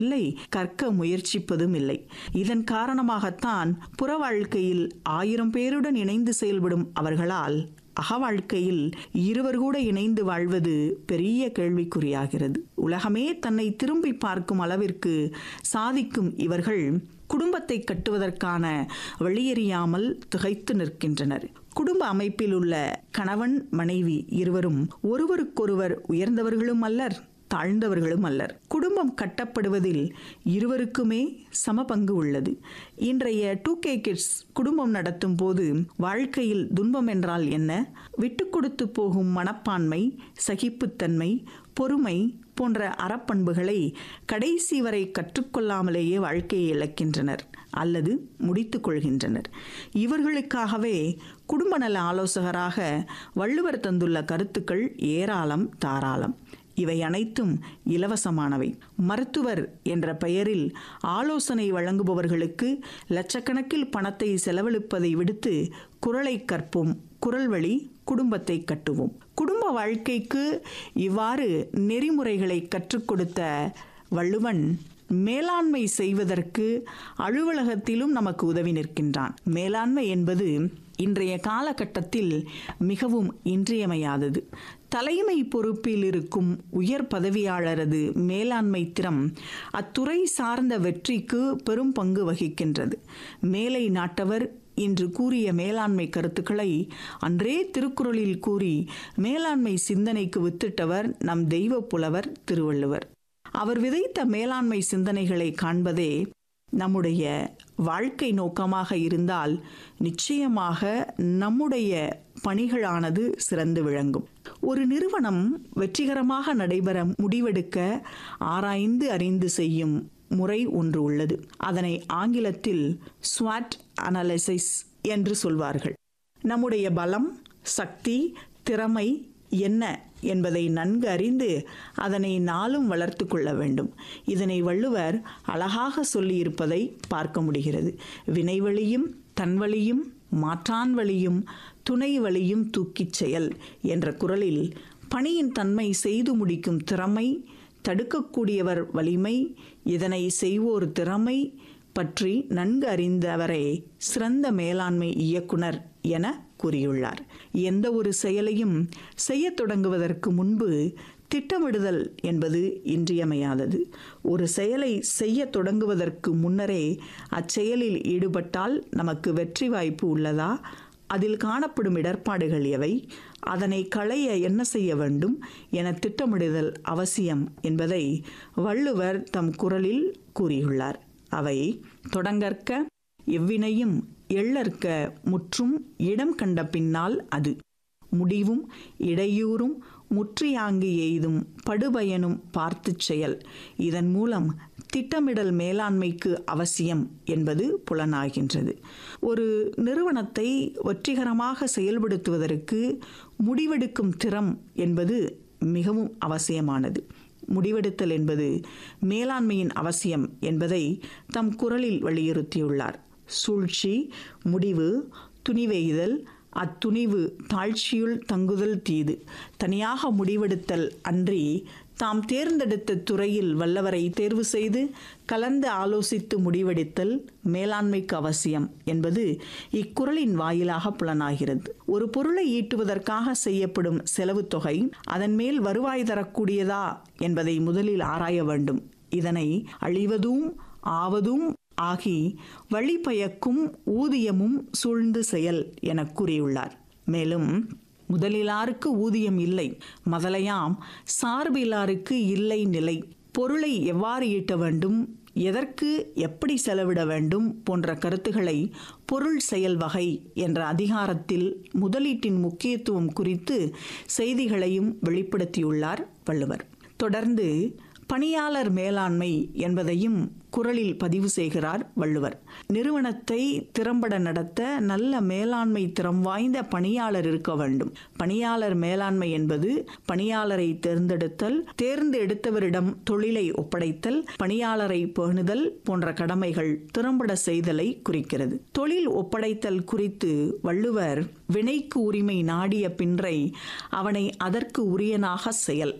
இல்லை கற்க முயற்சிப்பதும் இல்லை இதன் காரணமாகத்தான் புற வாழ்க்கையில் ஆயிரம் பேருடன் இணைந்து செயல்படும் அவர்களால் அக வாழ்க்கையில் இருவர் கூட இணைந்து வாழ்வது பெரிய கேள்விக்குறியாகிறது உலகமே தன்னை திரும்பி பார்க்கும் அளவிற்கு சாதிக்கும் இவர்கள் குடும்பத்தை கட்டுவதற்கான வழியறியாமல் திகைத்து நிற்கின்றனர் குடும்ப அமைப்பில் உள்ள கணவன் மனைவி இருவரும் ஒருவருக்கொருவர் உயர்ந்தவர்களும் அல்லர் தாழ்ந்தவர்களும் அல்லர் குடும்பம் கட்டப்படுவதில் இருவருக்குமே சம பங்கு உள்ளது இன்றைய டூ கே கிட்ஸ் குடும்பம் நடத்தும் போது வாழ்க்கையில் துன்பம் என்றால் என்ன விட்டு கொடுத்து போகும் மனப்பான்மை சகிப்புத்தன்மை பொறுமை போன்ற அறப்பண்புகளை கடைசி வரை கற்றுக்கொள்ளாமலேயே வாழ்க்கையை இழக்கின்றனர் அல்லது முடித்துக் கொள்கின்றனர் இவர்களுக்காகவே குடும்ப நல ஆலோசகராக வள்ளுவர் தந்துள்ள கருத்துக்கள் ஏராளம் தாராளம் இவை அனைத்தும் இலவசமானவை மருத்துவர் என்ற பெயரில் ஆலோசனை வழங்குபவர்களுக்கு லட்சக்கணக்கில் பணத்தை செலவழிப்பதை விடுத்து குரலை கற்போம் குரல் வழி குடும்பத்தை கட்டுவோம் குடும்ப வாழ்க்கைக்கு இவ்வாறு நெறிமுறைகளை கற்றுக் கொடுத்த வள்ளுவன் மேலாண்மை செய்வதற்கு அலுவலகத்திலும் நமக்கு உதவி நிற்கின்றான் மேலாண்மை என்பது இன்றைய காலகட்டத்தில் மிகவும் இன்றியமையாதது தலைமை பொறுப்பில் இருக்கும் உயர் பதவியாளரது மேலாண்மை திறம் அத்துறை சார்ந்த வெற்றிக்கு பெரும் பங்கு வகிக்கின்றது மேலை நாட்டவர் இன்று கூறிய மேலாண்மை கருத்துக்களை அன்றே திருக்குறளில் கூறி மேலாண்மை சிந்தனைக்கு வித்திட்டவர் நம் தெய்வ புலவர் திருவள்ளுவர் அவர் விதைத்த மேலாண்மை சிந்தனைகளை காண்பதே நம்முடைய வாழ்க்கை நோக்கமாக இருந்தால் நிச்சயமாக நம்முடைய பணிகளானது சிறந்து விளங்கும் ஒரு நிறுவனம் வெற்றிகரமாக நடைபெற முடிவெடுக்க ஆராய்ந்து அறிந்து செய்யும் முறை ஒன்று உள்ளது அதனை ஆங்கிலத்தில் ஸ்வாட் அனலைசிஸ் என்று சொல்வார்கள் நம்முடைய பலம் சக்தி திறமை என்ன என்பதை நன்கு அறிந்து அதனை நாளும் வளர்த்து கொள்ள வேண்டும் இதனை வள்ளுவர் அழகாக சொல்லியிருப்பதை பார்க்க முடிகிறது வினைவழியும் தன்வழியும் மாற்றான் வழியும் துணை வழியும் தூக்கிச் செயல் என்ற குரலில் பணியின் தன்மை செய்து முடிக்கும் திறமை தடுக்கக்கூடியவர் வலிமை இதனை செய்வோர் திறமை பற்றி நன்கு அறிந்தவரே சிறந்த மேலாண்மை இயக்குனர் என கூறியுள்ளார் எந்த ஒரு செயலையும் செய்ய தொடங்குவதற்கு முன்பு திட்டமிடுதல் என்பது இன்றியமையாதது ஒரு செயலை செய்ய தொடங்குவதற்கு முன்னரே அச்செயலில் ஈடுபட்டால் நமக்கு வெற்றி வாய்ப்பு உள்ளதா அதில் காணப்படும் இடர்பாடுகள் எவை அதனை களைய என்ன செய்ய வேண்டும் என திட்டமிடுதல் அவசியம் என்பதை வள்ளுவர் தம் குரலில் கூறியுள்ளார் அவை தொடங்கற்க எவ்வினையும் எள்ளற்க முற்றும் இடம் கண்ட பின்னால் அது முடிவும் இடையூறும் முற்றியாங்கு எய்தும் படுபயனும் பார்த்துச் செயல் இதன் மூலம் திட்டமிடல் மேலாண்மைக்கு அவசியம் என்பது புலனாகின்றது ஒரு நிறுவனத்தை வெற்றிகரமாக செயல்படுத்துவதற்கு முடிவெடுக்கும் திறம் என்பது மிகவும் அவசியமானது முடிவெடுத்தல் என்பது மேலாண்மையின் அவசியம் என்பதை தம் குரலில் வலியுறுத்தியுள்ளார் சூழ்ச்சி முடிவு துணிவெய்தல் அத்துணிவு தாழ்ச்சியுள் தங்குதல் தீது தனியாக முடிவெடுத்தல் அன்றி தாம் தேர்ந்தெடுத்த துறையில் வல்லவரை தேர்வு செய்து கலந்து ஆலோசித்து முடிவெடுத்தல் மேலாண்மைக்கு அவசியம் என்பது இக்குறளின் வாயிலாக புலனாகிறது ஒரு பொருளை ஈட்டுவதற்காக செய்யப்படும் செலவு தொகை அதன் மேல் வருவாய் தரக்கூடியதா என்பதை முதலில் ஆராய வேண்டும் இதனை அழிவதும் ஆவதும் ஆகி வழிபயக்கும் ஊதியமும் சூழ்ந்து செயல் என கூறியுள்ளார் மேலும் முதலிலாருக்கு ஊதியம் இல்லை மதலையாம் சார்பிலாருக்கு இல்லை நிலை பொருளை எவ்வாறு ஈட்ட வேண்டும் எதற்கு எப்படி செலவிட வேண்டும் போன்ற கருத்துக்களை பொருள் செயல் வகை என்ற அதிகாரத்தில் முதலீட்டின் முக்கியத்துவம் குறித்து செய்திகளையும் வெளிப்படுத்தியுள்ளார் வள்ளுவர் தொடர்ந்து பணியாளர் மேலாண்மை என்பதையும் குரலில் பதிவு செய்கிறார் வள்ளுவர் நிறுவனத்தை திறம்பட நடத்த நல்ல மேலாண்மை திறம் வாய்ந்த பணியாளர் இருக்க வேண்டும் பணியாளர் மேலாண்மை என்பது பணியாளரை தேர்ந்தெடுத்தல் தேர்ந்தெடுத்தவரிடம் தொழிலை ஒப்படைத்தல் பணியாளரை பேணுதல் போன்ற கடமைகள் திறம்பட செய்தலை குறிக்கிறது தொழில் ஒப்படைத்தல் குறித்து வள்ளுவர் வினைக்கு உரிமை நாடிய பின்றை அவனை அதற்கு உரியனாக செயல்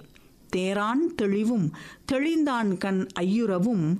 தேரான் தெளிவும் தெளிந்தான் கண் ஐயுறவும்